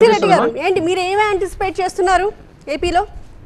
తులసిరెడ్డి గారు ఏంటి మీరు ఏమీ యాంటిసిపేట్ చేస్తున్నారు ఏపీలో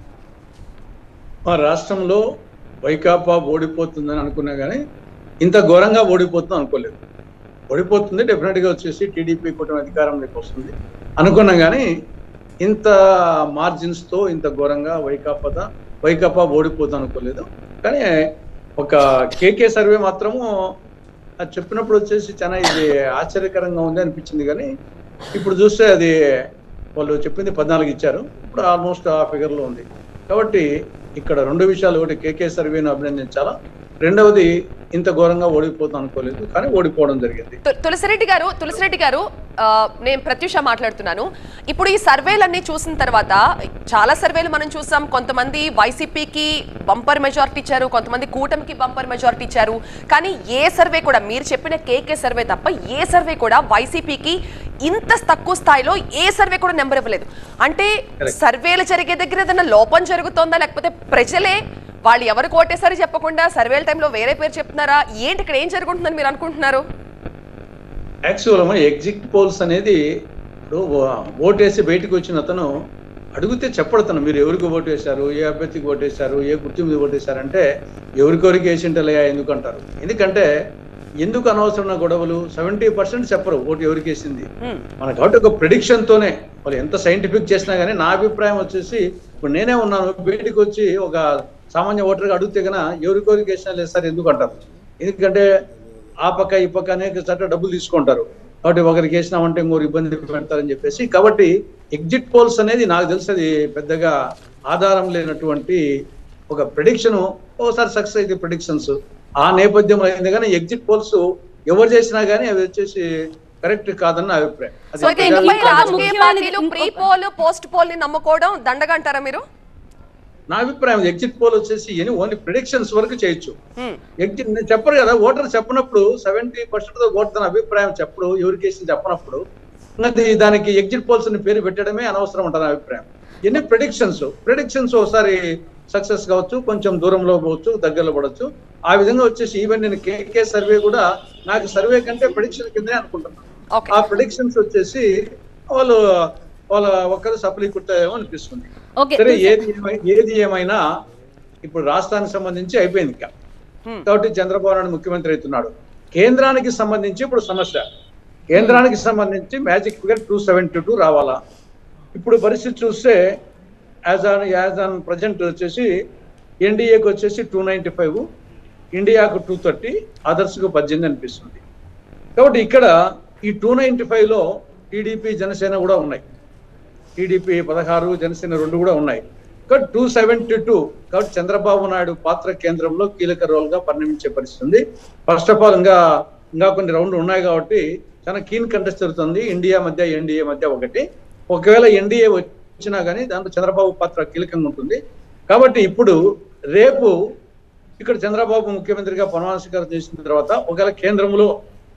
మా రాష్ట్రంలో వైకాపా ఓడిపోతుందని అనుకున్నా కానీ ఇంత ఘోరంగా ఓడిపోతుంది అనుకోలేదు ఓడిపోతుంది డెఫినెట్గా వచ్చేసి టీడీపీ కూటమి అధికారంలోకి వస్తుంది అనుకున్నాం కానీ ఇంత మార్జిన్స్తో ఇంత ఘోరంగా వైకాపా వైకాపా ఓడిపోతుంది అనుకోలేదు కానీ ఒక కేకే సర్వే మాత్రము అది చెప్పినప్పుడు వచ్చేసి చాలా ఇది ఆశ్చర్యకరంగా ఉంది అనిపించింది కానీ ఇప్పుడు చూస్తే అది వాళ్ళు చెప్పింది పద్నాలుగు ఇచ్చారు ఇప్పుడు ఆల్మోస్ట్ ఆ ఫిగర్లో ఉంది కాబట్టి ఇక్కడ రెండు విషయాలు ఒకటి కేకే సర్వేను అభినందించాలా రెండవది ఇంత ఘోరంగా ఓడిపోతాం అనుకోలేదు కానీ ఓడిపోవడం జరిగింది తు- తులసిరెడ్డి గారు తులసిరెడ్డి గారు ఆ, నేను ప్రత్యూష మాట్లాడుతున్నాను ఇప్పుడు ఈ సర్వేలన్నీ చూసిన తర్వాత చాలా సర్వేలు మనం చూసాం కొంతమంది వైసీపీకి బంపర్ మెజారిటీ ఇచ్చారు కొంతమంది కూటమికి బంపర్ మెజారిటీ ఇచ్చారు కానీ ఏ సర్వే కూడా మీరు చెప్పిన కేకే సర్వే తప్ప ఏ సర్వే కూడా వైసీపీకి ఇంత తక్కువ స్థాయిలో ఏ సర్వే కూడా నెంబర్ ఇవ్వలేదు అంటే Correct. సర్వేలు జరిగే దగ్గర ఏదైనా లోపం జరుగుతోందా లేకపోతే ప్రజలే వాళ్ళు ఎవరు కోటేసారి చెప్పకుండా సర్వేల టైంలో వేరే పేరు చెప్తున్నారా ఏంటి ఇక్కడ ఏం జరుగుతుందని మీరు అనుకుంటున్నారు యాక్చువల్ ఎగ్జిట్ పోల్స్ అనేది ఇప్పుడు ఓ- ఓటేసి బయటకు వచ్చిన అతను అడిగితే చెప్పడతాను మీరు ఎవరికి ఓటు వేశారు ఏ అభ్యర్థికి ఓటు వేశారు ఏ గుర్తు మీద ఓటు వేశారంటే ఎవరికొరికి వేసింటలయా ఎందుకు అంటారు ఎందుకంటే ఎందుకు అనవసరమైన గొడవలు సెవెంటీ పర్సెంట్ చెప్పరు ఓటు ఎవరికి వేసింది హ్మ్. మన కాబట్టి ఒక ప్రిడిక్షన్ తోనే వాళ్ళు ఎంత సైంటిఫిక్ చేసినా కానీ నా అభిప్రాయం వచ్చేసి ఇప్పుడు నేనే ఉన్నాను బయటికి వచ్చి ఒక సామాన్య ఓటర్గా అడిగితే కన్నా ఎవరికోరికి వేసినా లేదు సార్ ఎందుకు అంటారు ఎందుకంటే ఆ పక్క ఈ పక్క అనేక చోట్ల డబ్బులు తీసుకుంటారు కాబట్టి ఒకరికి వేసినామంటే ఇంకోరు ఇబ్బంది పెడతారని చెప్పేసి కాబట్టి ఎగ్జిట్ పోల్స్ అనేది నాకు తెలిసి అది పెద్దగా ఆధారం లేనటువంటి ఒక ప్రిడిక్షన్ ఓసారి సక్సెస్ అయితే ప్రిడిక్షన్స్ ఆ నేపథ్యంలో అయింది కానీ ఎగ్జిట్ పోల్స్ ఎవరు చేసినా కానీ అవి వచ్చేసి కరెక్ట్ కాదన్న అభిప్రాయం అది సో ఇక ఇంకొక ఇకపై ఇంకొక రాజకీయ ముఖ్యమైనది పార్టీలు ఇంకొక- ప్రీ పోల్ పోస్ట్ పోల్ ని నమ్ముకోవడం దండగా అంటారా మీరు నా అభిప్రాయం ఎగ్జిట్ పోల్ వచ్చేసి ఎన్ని ఓన్లీ ప్రిడిక్షన్స్ వరకు చేయొచ్చు హ్మ్. ఎగ్జిట్ నేను చెప్పరు కదా ఓటర్ చెప్పనప్పుడు సెవెంటీ పర్సెంట్ ఓటర్ తన అభిప్రాయం చెప్పడు ఎవరికి వేసింది చెప్పనప్పుడు అది దానికి ఎగ్జిట్ పోల్స్ అని పేరు పెట్టడమే అనవసరం ఉంటుంది నా అభిప్రాయం ఎన్ని ప్రిడిక్షన్స్ ప్రిడిక్షన్స్ ఒకసారి సక్సెస్ కావచ్చు కొంచెం దూరంలో పోవచ్చు దగ్గరలో పడవచ్చు ఆ విధంగా వచ్చేసి ఈవెన్ నేను కేకే సర్వే కూడా నాకు సర్వే కంటే ప్రిడిక్షన్ కిందే అనుకుంటున్నాను ఓకే ఆ ప్రిడిక్షన్స్ వచ్చేసి వాళ్ళు వాళ్ళ ఒక్కరు సఫలీకృతమేమో అనిపిస్తుంది ఓకే సరే ఏది ఏమై- ఏది ఏమైనా ఇప్పుడు రాష్ట్రానికి సంబంధించి అయిపోయింది ఇంకా హ్మ్. కాబట్టి చంద్రబాబు నాయుడు ముఖ్యమంత్రి అవుతున్నాడు కేంద్రానికి సంబంధించి ఇప్పుడు సమస్య కేంద్రానికి సంబంధించి magic figure two seventy two రావాలా ఇప్పుడు పరిస్థితి చూస్తే as on as on present వచ్చేసి ఎన్డీఏకి వచ్చేసి టూ నైంటీ ఫైవ్ ఇండియాకు టూ థర్టీ అదర్స్కు పద్దెనిమిది అనిపిస్తుంది కాబట్టి ఇక్కడ ఈ టూ నైంటీ ఫైవ్లో టీడీపీ జనసేన కూడా ఉన్నాయి టీడీపీ పదహారు జనసేన రెండు కూడా ఉన్నాయి కాబట్టి టూ సెవెంటీ టూ కాబట్టి చంద్రబాబు నాయుడు పాత్ర కేంద్రంలో కీలక రోల్ గా పరిణమించే పరిస్థితి ఉంది ఫస్ట్ ఆఫ్ ఆల్ ఇంకా ఇంకా కొన్ని రౌండ్లు ఉన్నాయి కాబట్టి చాలా కీన్ కంటెస్ట్ జరుగుతుంది ఇండియా మధ్య ఎన్డీఏ మధ్య ఒకటి ఒకవేళ ఎన్డీఏ వచ్చినా కానీ దాంట్లో చంద్రబాబు పాత్ర కీలకంగా ఉంటుంది కాబట్టి ఇప్పుడు రేపు ఇక్కడ చంద్రబాబు ముఖ్యమంత్రిగా ప్రమాణ స్వీకారం చేసిన తర్వాత ఒకవేళ కేంద్రంలో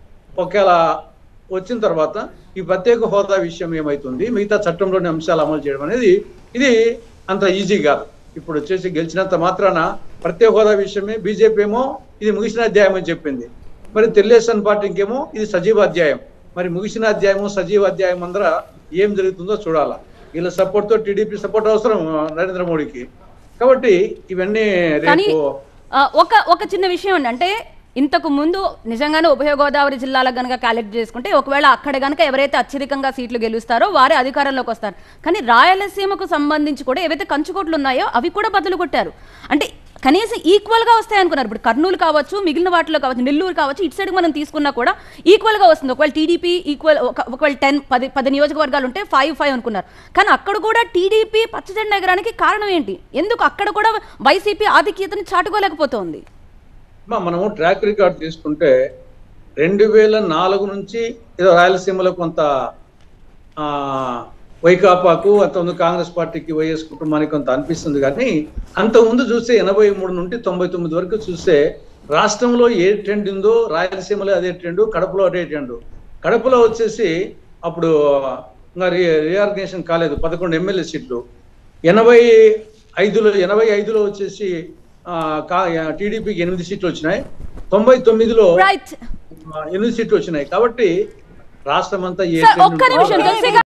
ఒకవేళ వచ్చిన తర్వాత ఈ ప్రత్యేక హోదా విషయం ఏమైతుంది మిగతా చట్టంలోని అంశాలు అమలు చేయడం అనేది ఇది అంత ఈజీ కాదు ఇప్పుడు వచ్చేసి గెలిచినంత మాత్రాన ప్రత్యేక హోదా విషయమే బీజేపీ ఏమో ఇది ముగిసిన అధ్యాయం అని చెప్పింది మరి తెలుగుదేశం పార్టీకేమో ఇది సజీవ అధ్యాయం మరి ముగిసిన అధ్యాయము సజీవ అధ్యాయం అందర ఏం జరుగుతుందో చూడాలా వీళ్ళ సపోర్ట్ తో టీడీపీ సపోర్ట్ అవసరం నరేంద్ర మోడీకి కాబట్టి ఇవన్నీ కానీ రేపు ఆ, ఒక ఒక చిన్న విషయం అండి అంటే ఇంతకు ముందు నిజంగానే ఉభయ గోదావరి జిల్లాలకు గనక క్యాలెక్ట్ చేసుకుంటే ఒకవేళ అక్కడ గనక ఎవరైతే అత్యధికంగా సీట్లు గెలుస్తారో వారే అధికారంలోకి వస్తారు కానీ రాయలసీమకు సంబంధించి కూడా ఏవైతే కంచుకోట్లు ఉన్నాయో అవి కూడా బదులు కొట్టారు అంటే కనీసం ఈక్వల్ గా వస్తాయి అనుకున్నారు ఇప్పుడు కర్నూలు కావచ్చు మిగిలిన వాటిలో కావచ్చు నెల్లూరు కావచ్చు ఇటు సైడ్ మనం తీసుకున్నా కూడా ఈక్వల్ గా వస్తుంది ఒకవేళ టీడీపీ ఈక్వల్ ఒకవేళ టెన్ పది పది నియోజకవర్గాలు ఉంటే ఫైవ్ ఫైవ్ అనుకున్నారు కానీ అక్కడ కూడా టీడీపీ పచ్చజెండా ఎగరానికి కారణం ఏంటి ఎందుకు అక్కడ కూడా వైసీపీ ఆధిక్యతని చాటుకోలేకపోతోంది అమ్మా, మనము ట్రాక్ రికార్డ్ తీసుకుంటే రెండు వేల నాలుగు నుంచి ఏదో రాయలసీమలో కొంత ఆ, వైకాపాకు అంతకుముందు కాంగ్రెస్ పార్టీకి వైఎస్ కుటుంబానికి కొంత అనిపిస్తుంది కానీ అంతకుముందు చూస్తే ఎనభై మూడు నుండి తొంభై తొమ్మిది వరకు చూస్తే రాష్ట్రంలో ఏ ట్రెండ్ ఉందో రాయలసీమలో అదే ట్రెండ్ కడపలో అదే ట్రెండ్ కడపలో వచ్చేసి అప్పుడు ఇంకా రీఆర్గనైజేషన్ కాలేదు పదకొండు ఎమ్మెల్యే సీట్లు ఎనభై ఐదులో ఎనభై ఐదులో వచ్చేసి ఆ, కా- టీడీపీకి ఎనిమిది సీట్లు వచ్చినాయి తొంభై తొమ్మిదిలో రైట్ ఆ, ఎనిమిది సీట్లు వచ్చినాయి కాబట్టి రాష్ట్రం అంతా ఏ సార్ ట్రెండ్ ఒక్క ఉందో నిమిషం తులసి గారు